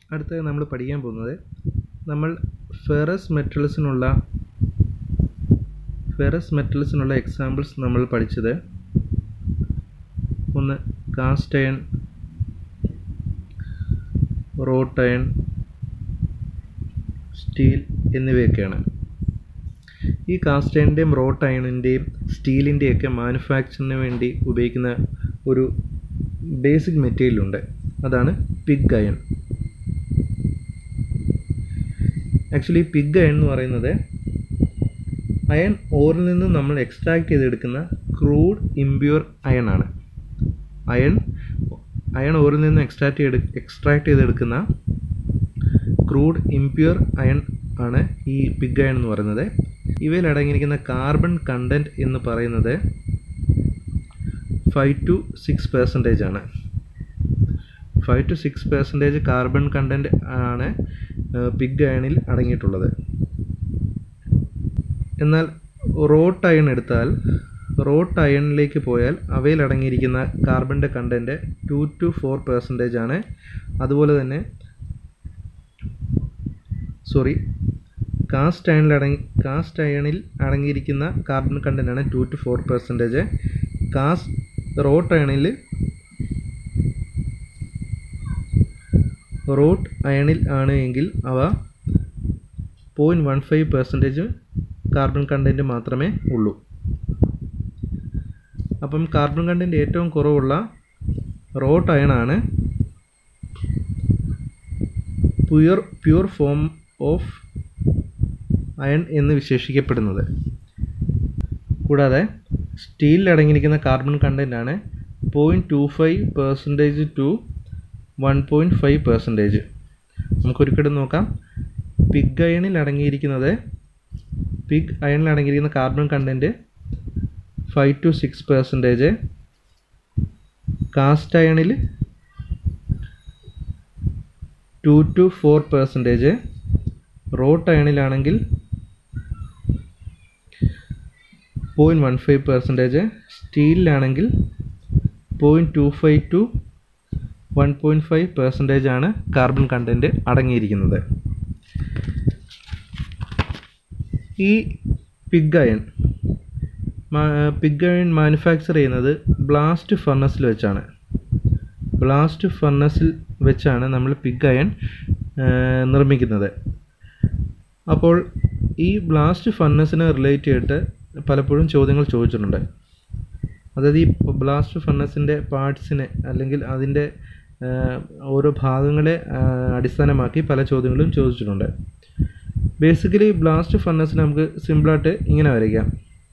അടുത്തത് നമ്മൾ പഠിക്കാൻ പോകുന്നത് നമ്മൾ ഫെറസ് മെറ്റൽസിനുള്ള ഫെറസ് മെറ്റൽസിനുള്ള എക്സാമ്പിൾസ് നമ്മൾ പഠിച്ചത് ഒന്ന് cast iron wrought iron steel എന്നിവയൊക്കെയാണ് ഈ കാസ്റ്റ് അയണിൻ്റെയും റോട്ട് അയണിൻ്റെയും സ്റ്റീലിൻ്റെയൊക്കെ മാനുഫാക്ചറിന് വേണ്ടി ഉപയോഗിക്കുന്ന ഒരു ബേസിക് മെറ്റീരിയൽ ഉണ്ട് അതാണ് pig iron actually pig iron എന്ന് പറയുന്നത് അയൺ ഓറിൽ നിന്നും നമ്മൾ എക്സ്ട്രാക്ട് ചെയ്തെടുക്കുന്ന ക്രൂഡ് ഇമ്പ്യൂർ അയൺ ആണ് അയൺ അയൺ ഓറിൽ നിന്ന് എക്സ്ട്രാക്ട് ചെയ്ത് എക്സ്ട്രാക്ട് ചെയ്തെടുക്കുന്ന ക്രൂഡ് ഇമ്പ്യൂർ അയൺ ആണ് ഈ പിഗ് അയൺ എന്ന് പറയുന്നത് ഇവയിൽ അടങ്ങിയിരിക്കുന്ന കാർബൺ കണ്ടൻറ്റ് എന്ന് പറയുന്നത് ഫൈവ് ടു സിക്സ് പെർസെൻറ്റേജ് ആണ് five to six percentage carbon content ആണ് പിഗ് അയണിൽ അടങ്ങിയിട്ടുള്ളത് എന്നാൽ റോട്ട് അയൺ എടുത്താൽ റോട്ട് അയണിലേക്ക് പോയാൽ അവയിൽ അടങ്ങിയിരിക്കുന്ന കാർബണിൻ്റെ content two to four percentage ആണ് അതുപോലെ തന്നെ സോറി കാസ്റ്റ് അയണിൽ അടങ്ങി കാസ്റ്റ് അയണിൽ അടങ്ങിയിരിക്കുന്ന കാർബൺ കണ്ടൻ്റ് ആണ് two to four percentage cast wrought അയണിൽ റോട്ട് അയണിൽ ആണ് എങ്കിൽ അവ point one five percentage carbon content മാത്രമേ ഉള്ളൂ അപ്പം കാർബൺ കണ്ടൻറ്റ് ഏറ്റവും കുറവുള്ള റോട്ട് അയണാണ് pure pure form of iron എന്ന് വിശേഷിക്കപ്പെടുന്നത് കൂടാതെ സ്റ്റീലിൽ അടങ്ങിയിരിക്കുന്ന കാർബൺ കണ്ടൻ്റ് ആണ് point two five percentage to one point five percentage നമുക്കൊരിക്കലും നോക്കാം പിഗ് അയണിൽ അടങ്ങിയിരിക്കുന്നത് പിഗ് അയണിൽ അടങ്ങിയിരിക്കുന്ന carbon content five to six percentage cast അയണിൽ two to four percentage wrought അയണിലാണെങ്കിൽ പോയിൻറ്റ് വൺ ഫൈവ് പെർസെൻറ്റേജ് സ്റ്റീലിലാണെങ്കിൽ point two five to one point five percentage ആണ് കാർബൺ കണ്ടൻറ്റ് അടങ്ങിയിരിക്കുന്നത് ഈ pig iron pig iron manufacture ചെയ്യുന്നത് blast ഫർണസിൽ വെച്ചാണ് blast ഫർണസിൽ വെച്ചാണ് നമ്മൾ പിഗ് അയൺ നിർമ്മിക്കുന്നത് അപ്പോൾ ഈ ബ്ലാസ്റ്റ് ഫർണസിനെ റിലേറ്റ് ചെയ്തിട്ട് പലപ്പോഴും ചോദ്യങ്ങൾ ചോദിച്ചിട്ടുണ്ട് അതായത് ഈ ബ്ലാസ്റ്റ് ഫർണസിൻ്റെ പാർട്സിനെ അല്ലെങ്കിൽ അതിൻ്റെ ഓരോ ഭാഗങ്ങളെ അടിസ്ഥാനമാക്കി പല ചോദ്യങ്ങളും ചോദിച്ചിട്ടുണ്ട് ബേസിക്കലി ബ്ലാസ്റ്റ് ഫർണസിനെ നമുക്ക് സിമ്പിളായിട്ട് ഇങ്ങനെ വരയ്ക്കാം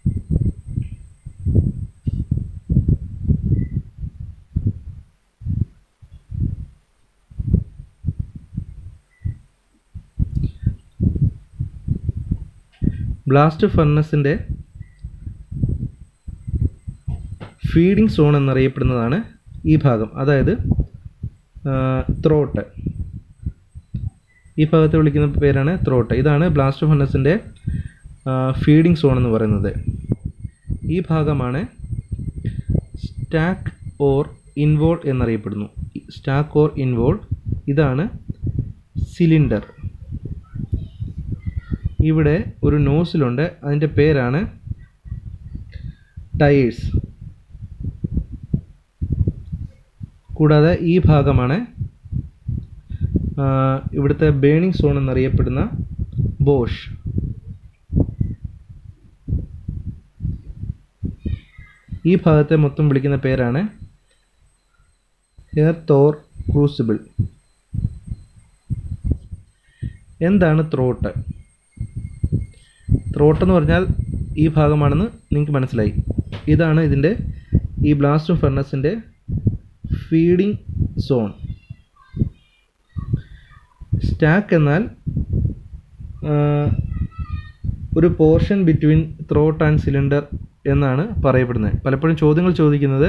ബ്ലാസ്റ്റ് ഫർണസിൻ്റെ ഫീഡിംഗ് സോൺ എന്നറിയപ്പെടുന്നതാണ് ഈ ഭാഗം അതായത് ത്രോട്ട് ഈ ഭാഗത്ത് വിളിക്കുന്ന പേരാണ് ത്രോട്ട് ഇതാണ് ബ്ലാസ്റ്റ് ഫർണസിൻ്റെ ഫീഡിംഗ് സോൺ എന്ന് പറയുന്നത് ഈ ഭാഗമാണ് സ്റ്റാക്ക് ഓർ ഇൻവോൾ എന്നറിയപ്പെടുന്നു സ്റ്റാക്ക് ഓർ ഇൻവോൾ ഇതാണ് സിലിണ്ടർ ഇവിടെ ഒരു നോസിലുണ്ട് അതിൻ്റെ പേരാണ് ടയേഴ്സ് കൂടാതെ ഈ ഭാഗമാണ് ഇവിടുത്തെ ബേണിംഗ് സോൺ എന്നറിയപ്പെടുന്ന ബോഷ് ഈ ഭാഗത്തെ മൊത്തം വിളിക്കുന്ന പേരാണ് എർത്ത് ഓർ ക്രൂസിബിൾ എന്താണ് ത്രോട്ട് ത്രോട്ട് എന്ന് പറഞ്ഞാൽ ഈ ഭാഗമാണെന്ന് നിങ്ങൾക്ക് മനസ്സിലായി ഇതാണ് ഇതിൻ്റെ ഈ ബ്ലാസ്റ്റ് ഫർണസിൻ്റെ ഫീഡിംഗ് സോൺ സ്റ്റാക്ക് എന്നാൽ ഒരു portion between throat and cylinder എന്നാണ് പറയപ്പെടുന്നത് പലപ്പോഴും ചോദ്യങ്ങൾ ചോദിക്കുന്നത്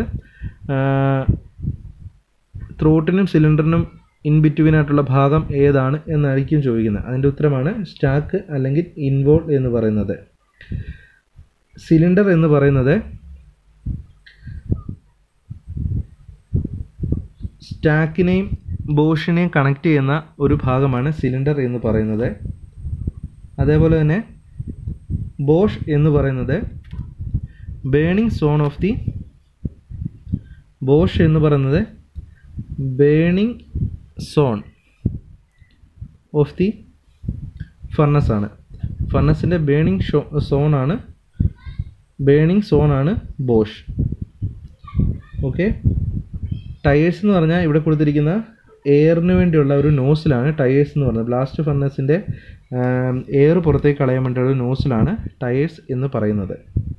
ത്രോട്ടിനും സിലിണ്ടറിനും ഇൻ ബിറ്റ്വീൻ ആയിട്ടുള്ള ഭാഗം ഏതാണ് എന്നായിരിക്കും ചോദിക്കുന്നത് അതിൻ്റെ ഉത്തരമാണ് സ്റ്റാക്ക് അല്ലെങ്കിൽ ഇൻവോൾ എന്ന് പറയുന്നത് സിലിണ്ടർ എന്ന് പറയുന്നത് സ്റ്റാക്കിനെയും ബോഷിനെ കണക്ട് ചെയ്യുന്ന ഒരു ഭാഗമാണ് സിലിണ്ടർ എന്ന് പറയുന്നത് അതേപോലെ തന്നെ ബോഷ് എന്ന് പറയുന്നത് burning zone of the bosh എന്ന് പറയുന്നത് burning zone of the furnace ആണ് ഫർണസിൻ്റെ ബേണിംഗ് ഷോ സോണാണ് ബേണിംഗ് സോണാണ് ബോഷ് ഓക്കെ ടയേഴ്സ് എന്ന് പറഞ്ഞാൽ ഇവിടെ കൊടുത്തിരിക്കുന്ന എയറിന് വേണ്ടിയുള്ള ഒരു നോസിലാണ് ടയേഴ്സ് എന്ന് പറയുന്നത് ബ്ലാസ്റ്റ് ഫർണസിൻ്റെ എയർ പുറത്തേക്ക് കളയാൻ വേണ്ടിയുള്ള ഒരു നോസിലാണ് ടയേഴ്സ് എന്ന് പറയുന്നത്